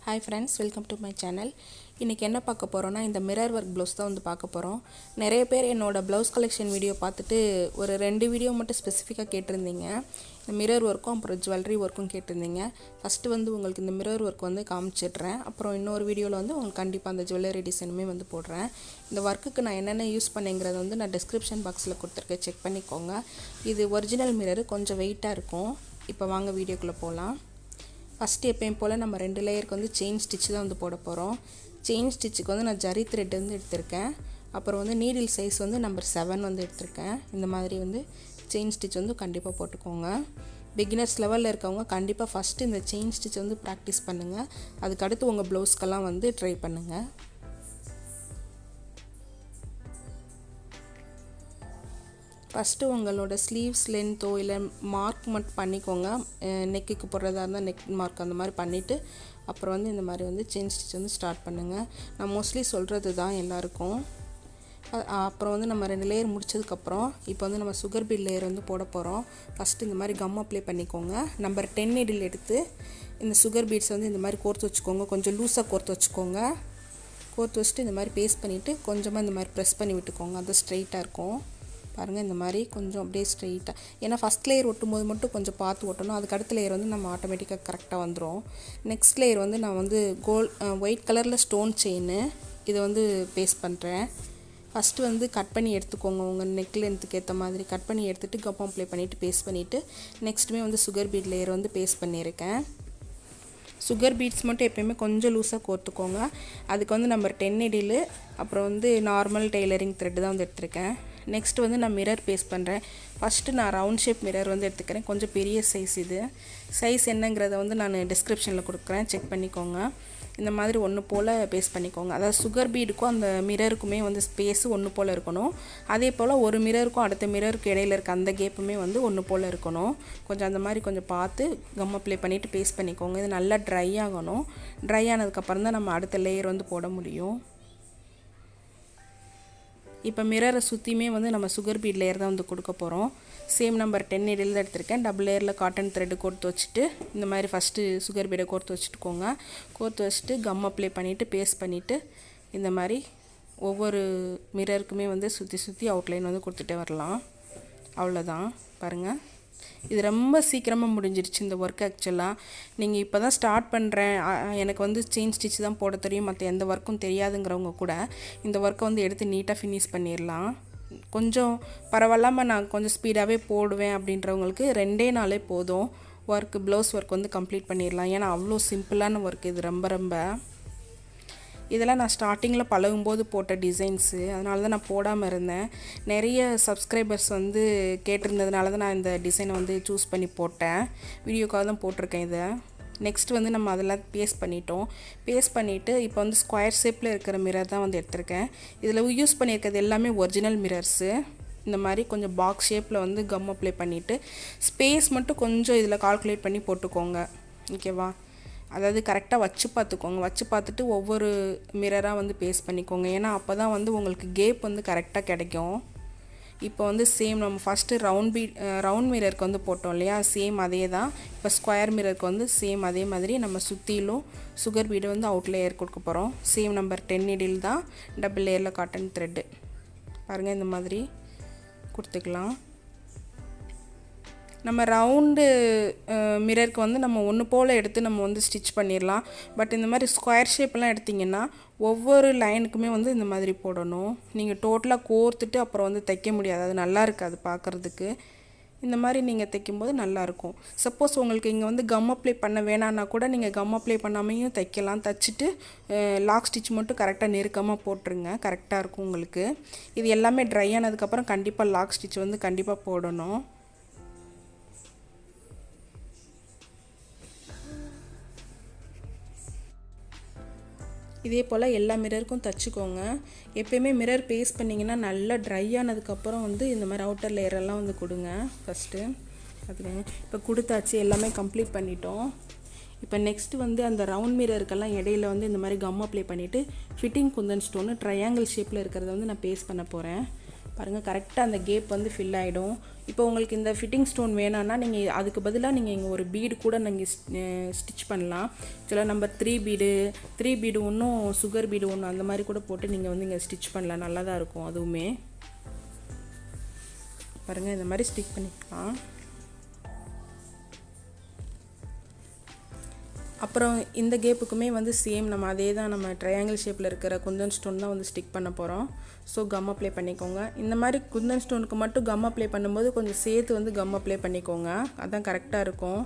hi friends welcome to my channel இன்றைக்கி என்ன பார்க்க போகிறோன்னா இந்த மிரர் ஒர்க் ப்ளவுஸ் தான் வந்து பார்க்க போகிறோம் நிறைய பேர் என்னோட ப்ளவுஸ் கலெக்ஷன் வீடியோ பார்த்துட்டு ஒரு ரெண்டு வீடியோ மட்டும் ஸ்பெசிஃபிக்காக கேட்டிருந்தீங்க இந்த மிரர் ஒர்க்கும் அப்புறம் ஜுவல்லரி ஒர்க்கும் கேட்டிருந்தீங்க ஃபஸ்ட்டு வந்து உங்களுக்கு இந்த மிரர் ஒர்க் வந்து காமிச்சிடுறேன் அப்புறம் இன்னொரு வீடியோவில் வந்து உங்களுக்கு கண்டிப்பாக அந்த ஜுவல்லரி டிசைனுமே வந்து போடுறேன் இந்த ஒர்க்குக்கு நான் என்னென்ன யூஸ் பண்ணேங்கிறத வந்து நான் டிஸ்கிரிப்ஷன் பாக்ஸில் கொடுத்துருக்கேன் செக் பண்ணிக்கோங்க இது ஒரிஜினல் மிரர் கொஞ்சம் வெயிட்டாக இருக்கும் இப்போ வாங்க வீடியோக்குள்ளே போகலாம் ஃபஸ்ட்டு எப்பயும் போல் நம்ம ரெண்டு லேயருக்கு வந்து செயின் ஸ்டிச் தான் வந்து போட போகிறோம் செயின் ஸ்டிச்சுக்கு வந்து நான் ஜரி த்ரெட் வந்து எடுத்திருக்கேன் அப்புறம் வந்து நீடில் சைஸ் வந்து நம்பர் செவன் வந்து எடுத்திருக்கேன் இந்த மாதிரி வந்து செயின் ஸ்டிச் வந்து கண்டிப்பாக போட்டுக்கோங்க பிகினர்ஸ் லெவலில் இருக்கவங்க கண்டிப்பாக ஃபஸ்ட்டு இந்த செயின் ஸ்டிச் வந்து ப்ராக்டிஸ் பண்ணுங்கள் அதுக்கடுத்து உங்கள் ப்ளவுஸ்க்கெல்லாம் வந்து ட்ரை பண்ணுங்கள் ஃபஸ்ட்டு உங்களோட ஸ்லீவ்ஸ் லென்த்தோ இல்லை மார்க் மட்டும் பண்ணிக்கோங்க நெக்குக்கு போடுறதா இருந்தால் நெக் மார்க் அந்த மாதிரி பண்ணிவிட்டு அப்புறம் வந்து இந்த மாதிரி வந்து செயின் ஸ்டிச் வந்து ஸ்டார்ட் பண்ணுங்கள் நான் மோஸ்ட்லி சொல்கிறது தான் எல்லாருக்கும் அப்புறம் வந்து நம்ம ரெண்டு லேயர் முடிச்சதுக்கப்புறம் இப்போ வந்து நம்ம சுகர் பீட் லேயர் வந்து போட போகிறோம் ஃபஸ்ட்டு இந்த மாதிரி கம் அப்ளை பண்ணிக்கோங்க நம்பர் டென் இடில் எடுத்து இந்த சுகர் பீட்ஸ் வந்து இந்த மாதிரி கோர்த்து வச்சுக்கோங்க கொஞ்சம் லூஸாக கோர்த்து வச்சுக்கோங்க கோர்த்து வச்சுட்டு இந்த மாதிரி பேஸ்ட் பண்ணிவிட்டு கொஞ்சமாக இந்த மாதிரி ப்ரெஸ் பண்ணி விட்டுக்கோங்க அது ஸ்ட்ரைட்டாக இருக்கும் பாருங்கள் இந்த மாதிரி கொஞ்சம் அப்படியே ஸ்ட்ரெயிட்டாக ஏன்னா ஃபஸ்ட் லேயர் ஒட்டும் போது மட்டும் கொஞ்சம் பார்த்து ஒட்டணும் அதுக்கு அடுத்த லேயர் வந்து நம்ம ஆட்டோமேட்டிக்காக கரெக்டாக வந்துடும் நெக்ஸ்ட் லேயர் வந்து நான் வந்து கோல் ஒயிட் கலரில் ஸ்டோன் செயின் இதை வந்து பேஸ்ட் பண்ணுறேன் ஃபஸ்ட்டு வந்து கட் பண்ணி எடுத்துக்கோங்க உங்கள் நெக் லென்த்துக்கு ஏற்ற மாதிரி கட் பண்ணி எடுத்துகிட்டு கப்பம் அப்ளை பண்ணிவிட்டு பேஸ்ட் பண்ணிவிட்டு நெக்ஸ்ட்டுமே வந்து சுகர் பீட் லேயர் வந்து பேஸ்ட் பண்ணியிருக்கேன் சுகர் பீட்ஸ் மட்டும் எப்போயுமே கொஞ்சம் லூஸாக கோர்த்துக்கோங்க அதுக்கு வந்து நம்பர் டென் இடியில் அப்புறம் வந்து நார்மல் டெய்லரிங் த்ரெட்டு தான் வந்து எடுத்திருக்கேன் நெக்ஸ்ட் வந்து நான் மிரர் பேஸ்ட் பண்ணுறேன் ஃபஸ்ட்டு நான் ரவுண்ட் ஷேப் மிரர் வந்து எடுத்துக்கிறேன் கொஞ்சம் பெரிய சைஸ் இது சைஸ் என்னங்கிறத வந்து நான் டிஸ்கிரிப்ஷனில் கொடுக்குறேன் செக் பண்ணிக்கோங்க இந்த மாதிரி ஒன்று போல் பேஸ்ட் பண்ணிக்கோங்க அதாவது சுகர் பீடுக்கும் அந்த மிரருக்குமே வந்து ஸ்பேஸு ஒன்று போல் இருக்கணும் அதே போல் ஒரு மிரருக்கும் அடுத்த மிரருக்கு இடையில இருக்க அந்த கேப்புமே வந்து ஒன்று போல் இருக்கணும் கொஞ்சம் அந்த மாதிரி கொஞ்சம் பார்த்து கம் அப்ளை பண்ணிவிட்டு பேஸ்ட் பண்ணிக்கோங்க இது நல்லா ட்ரை ஆகணும் ட்ரை ஆனதுக்கப்புறம் தான் நம்ம அடுத்த லேயர் வந்து போட முடியும் இப்போ மிரரை சுற்றியுமே வந்து நம்ம சுகர் பீட் லேயர் தான் வந்து கொடுக்க போகிறோம் சேம் நம்பர் டென் இடையில் தான் எடுத்திருக்கேன் டபுள் லேயரில் காட்டன் த்ரெட்டு கோர்த்து வச்சுட்டு இந்த மாதிரி ஃபஸ்ட்டு சுகர் பீடை கோர்த்து வச்சுட்டுக்கோங்க கோர்த்து வச்சுட்டு கம் அப்ளை பண்ணிவிட்டு பேஸ்ட் பண்ணிவிட்டு இந்த மாதிரி ஒவ்வொரு மிரருக்குமே வந்து சுற்றி சுற்றி அவுட்லைன் வந்து கொடுத்துட்டே வரலாம் அவ்வளோதான் பாருங்கள் இது ரொம்ப சீக்கிரமாக முடிஞ்சிருச்சு இந்த ஒர்க் ஆக்சுவலாக நீங்கள் இப்போ தான் ஸ்டார்ட் பண்ணுறேன் எனக்கு வந்து செயின் ஸ்டிச் தான் போட தெரியும் மற்ற எந்த ஒர்க்கும் தெரியாதுங்கிறவங்க கூட இந்த ஒர்க்கை வந்து எடுத்து நீட்டாக ஃபினிஷ் பண்ணிடலாம் கொஞ்சம் பரவாயில்லாமல் நான் கொஞ்சம் ஸ்பீடாகவே போடுவேன் அப்படின்றவங்களுக்கு ரெண்டே நாளே போதும் ஒர்க்கு ப்ளவுஸ் ஒர்க் வந்து கம்ப்ளீட் பண்ணிடலாம் ஏன்னா அவ்வளோ சிம்பிளான ஒர்க் இது ரொம்ப ரொம்ப இதெல்லாம் நான் ஸ்டார்டிங்கில் பழகும்போது போட்ட டிசைன்ஸு அதனால தான் நான் போடாமல் இருந்தேன் நிறைய சப்ஸ்கிரைபர்ஸ் வந்து கேட்டிருந்ததுனால தான் நான் இந்த டிசைனை வந்து சூஸ் பண்ணி போட்டேன் வீடியோக்காக தான் போட்டிருக்கேன் இதை நெக்ஸ்ட் வந்து நம்ம அதெல்லாம் பேஸ்ட் பண்ணிட்டோம் பேஸ்ட் பண்ணிவிட்டு இப்போ வந்து ஸ்கொயர் ஷேப்பில் இருக்கிற மிரர் தான் வந்து எடுத்திருக்கேன் இதில் யூஸ் பண்ணியிருக்கிறது எல்லாமே ஒரிஜினல் மிரர்ஸு இந்த மாதிரி கொஞ்சம் பாக்ஸ் ஷேப்பில் வந்து கம் அப்ளை பண்ணிவிட்டு ஸ்பேஸ் மட்டும் கொஞ்சம் இதில் கால்குலேட் பண்ணி போட்டுக்கோங்க ஓகேவா அதாவது கரெக்டாக வச்சு பார்த்துக்கோங்க வச்சு பார்த்துட்டு ஒவ்வொரு மிரராக வந்து பேஸ்ட் பண்ணிக்கோங்க ஏன்னா அப்போ தான் வந்து உங்களுக்கு கேப் வந்து கரெக்டாக கிடைக்கும் இப்போ வந்து சேம் நம்ம ஃபஸ்ட்டு ரவுண்ட் பீ ரவுண்ட் மிரருக்கு வந்து போட்டோம் இல்லையா சேம் அதே தான் இப்போ ஸ்கொயர் மிரருக்கு வந்து சேம் அதே மாதிரி நம்ம சுற்றிலும் சுகர் பீடு வந்து அவுட் லேயர் கொடுக்க போகிறோம் சேம் நம்பர் டென் இடில் தான் டபுள் லேயரில் காட்டன் த்ரெட்டு பாருங்கள் இந்த மாதிரி கொடுத்துக்கலாம் நம்ம ரவுண்டு மிரருக்கு வந்து நம்ம ஒன்று போல் எடுத்து நம்ம வந்து ஸ்டிச் பண்ணிடலாம் பட் இந்த மாதிரி ஸ்கொயர் ஷேப்லாம் எடுத்திங்கன்னா ஒவ்வொரு லைனுக்குமே வந்து இந்த மாதிரி போடணும் நீங்கள் டோட்டலாக கோர்த்துட்டு அப்புறம் வந்து தைக்க முடியாது அது நல்லா இருக்காது பார்க்குறதுக்கு இந்த மாதிரி நீங்கள் தைக்கும்போது நல்லாயிருக்கும் சப்போஸ் உங்களுக்கு இங்கே வந்து கம் அப்ளை பண்ண வேணான்னா கூட நீங்கள் கம் அப்ளை பண்ணாமையும் தைக்கலாம் தைச்சிட்டு லாக் ஸ்டிச் மட்டும் கரெக்டாக நெருக்கமாக போட்டுருங்க கரெக்டாக இருக்கும் உங்களுக்கு இது எல்லாமே ட்ரை ஆனதுக்கப்புறம் கண்டிப்பாக லாக் ஸ்டிச் வந்து கண்டிப்பாக போடணும் இதே போல் எல்லா மிரருக்கும் தைச்சிக்கோங்க எப்பயுமே மிரர் பேஸ்ட் பண்ணிங்கன்னா நல்லா ட்ரை ஆனதுக்கப்புறம் வந்து இந்த மாதிரி அவுட்டர் லேயரெல்லாம் வந்து கொடுங்க ஃபஸ்ட்டு பார்த்துக்கோங்க இப்போ கொடுத்தாச்சு எல்லாமே கம்ப்ளீட் பண்ணிட்டோம் இப்போ நெக்ஸ்ட் வந்து அந்த ரவுண்ட் மிரருக்கெல்லாம் இடையில வந்து இந்த மாதிரி கம் அப்ளை பண்ணிவிட்டு ஃபிட்டிங் குந்தன் ஸ்டோனு ட்ரையாங்கிள் ஷேப்பில் இருக்கிறத வந்து நான் பேஸ்ட் பண்ண போகிறேன் பாருங்கள் கரெக்டாக அந்த கேப் வந்து ஃபில் ஆகிடும் இப்போ உங்களுக்கு இந்த ஃபிட்டிங் ஸ்டோன் வேணான்னா நீங்கள் அதுக்கு பதிலாக நீங்கள் இங்கே ஒரு பீடு கூட நீங்கள் ஸ்டிச் பண்ணலாம் சில number three bead three bead ஒன்றும் சுகர் பீடு ஒன்றும் அந்த மாதிரி கூட போட்டு நீங்கள் வந்து இங்கே ஸ்டிச் பண்ணலாம் நல்லா தான் இருக்கும் அதுவுமே பாருங்கள் இந்த மாதிரி ஸ்டிக் பண்ணிக்கலாம் அப்புறம் இந்த கேப்புக்குமே வந்து சேம் நம்ம அதே தான் நம்ம ட்ரையாங்கிள் ஷேப்பில் இருக்கிற குந்தன் ஸ்டோன் தான் வந்து ஸ்டிக் பண்ண போகிறோம் ஸோ கம் அப்ளை பண்ணிக்கோங்க இந்த மாதிரி குந்தன் ஸ்டோனுக்கு மட்டும் கம் அப்ளை பண்ணும்போது கொஞ்சம் சேர்த்து வந்து கம் அப்ளை பண்ணிக்கோங்க அதான் கரெக்டாக இருக்கும்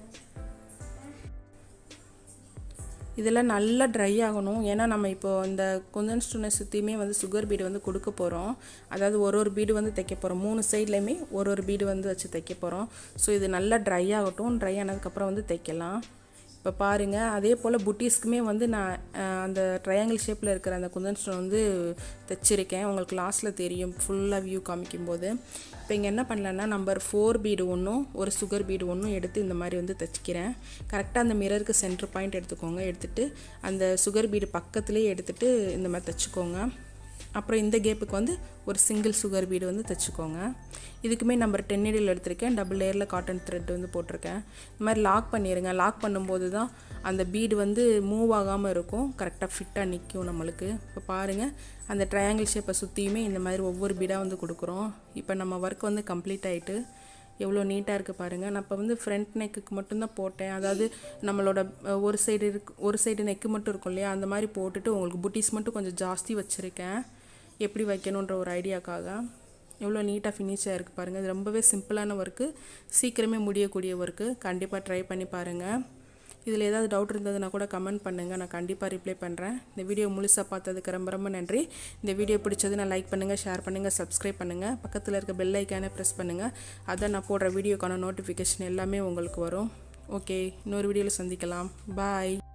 இதெல்லாம் நல்லா ட்ரை ஆகணும் ஏன்னா நம்ம இப்போ இந்த குந்தன் ஸ்டோனை சுற்றியுமே வந்து சுகர் பீடு வந்து கொடுக்க போகிறோம் அதாவது ஒரு ஒரு பீடு வந்து தைக்க போகிறோம் மூணு சைட்லேயுமே ஒரு ஒரு பீடு வந்து வச்சு தைக்க போகிறோம் ஸோ இது நல்லா ட்ரை ஆகட்டும் ட்ரை ஆனதுக்கப்புறம் வந்து தைக்கலாம் இப்போ பாருங்கள் அதே போல் புட்டீஸ்க்குமே வந்து நான் அந்த ட்ரையாங்கிள் ஷேப்பில் இருக்கிற அந்த குந்தன் ஸ்டோன் வந்து தைச்சிருக்கேன் உங்களுக்கு லாஸ்ட்டில் தெரியும் ஃபுல்லாக வியூ காமிக்கும்போது இப்போ இங்கே என்ன பண்ணலன்னா நம்பர் ஃபோர் பீடு ஒன்றும் ஒரு சுகர் பீடு ஒன்றும் எடுத்து இந்த மாதிரி வந்து தைச்சிக்கிறேன் கரெக்டாக அந்த மிரருக்கு சென்டர் பாயிண்ட் எடுத்துக்கோங்க எடுத்துகிட்டு அந்த சுகர் பீடு பக்கத்துலேயே எடுத்துகிட்டு இந்த மாதிரி தைச்சிக்கோங்க அப்புறம் இந்த கேப்புக்கு வந்து ஒரு சிங்கிள் சுகர் பீடு வந்து தைச்சிக்கோங்க இதுக்குமே நம்பர் டென் நீடில் எடுத்திருக்கேன் டபுள் லேயரில் காட்டன் த்ரெட் வந்து போட்டிருக்கேன் இந்த மாதிரி லாக் பண்ணிடுங்க லாக் பண்ணும்போது தான் அந்த பீடு வந்து மூவ் ஆகாமல் இருக்கும் கரெக்டாக ஃபிட்டாக நிற்கும் நம்மளுக்கு இப்போ பாருங்கள் அந்த ட்ரையாங்கிள் ஷேப்பை சுற்றியுமே இந்த மாதிரி ஒவ்வொரு பீடாக வந்து கொடுக்குறோம் இப்போ நம்ம ஒர்க் வந்து கம்ப்ளீட் ஆகிட்டு எவ்வளோ நீட்டாக இருக்குது பாருங்கள் நான் இப்போ வந்து ஃப்ரண்ட் நெக்குக்கு மட்டும்தான் போட்டேன் அதாவது நம்மளோட ஒரு சைடு இருக்கு ஒரு சைடு நெக்கு மட்டும் இருக்கும் இல்லையா அந்த மாதிரி போட்டுட்டு உங்களுக்கு புட்டிஸ் மட்டும் கொஞ்சம் ஜாஸ்தி வச்சுருக்கேன் எப்படி வைக்கணுன்ற ஒரு ஐடியாக்காக எவ்வளோ நீட்டாக ஃபினிஷாக இருக்குது பாருங்கள் இது ரொம்பவே சிம்பிளான ஒர்க்கு சீக்கிரமே முடியக்கூடிய ஒர்க்கு கண்டிப்பாக ட்ரை பண்ணி பாருங்கள் இதில் ஏதாவது டவுட் இருந்ததுன்னா கூட கமெண்ட் பண்ணுங்கள் நான் கண்டிப்பாக ரிப்ளை பண்ணுறேன் இந்த வீடியோ முழுசாக பார்த்ததுக்கு ரொம்ப ரொம்ப நன்றி இந்த வீடியோ பிடிச்சது நான் லைக் பண்ணுங்கள் ஷேர் பண்ணுங்கள் சப்ஸ்கிரைப் பண்ணுங்கள் பக்கத்தில் இருக்க பெல் ஐக்கானே ப்ரெஸ் பண்ணுங்கள் அதான் நான் போடுற வீடியோக்கான நோட்டிஃபிகேஷன் எல்லாமே உங்களுக்கு வரும் ஓகே இன்னொரு வீடியோவில் சந்திக்கலாம் பாய்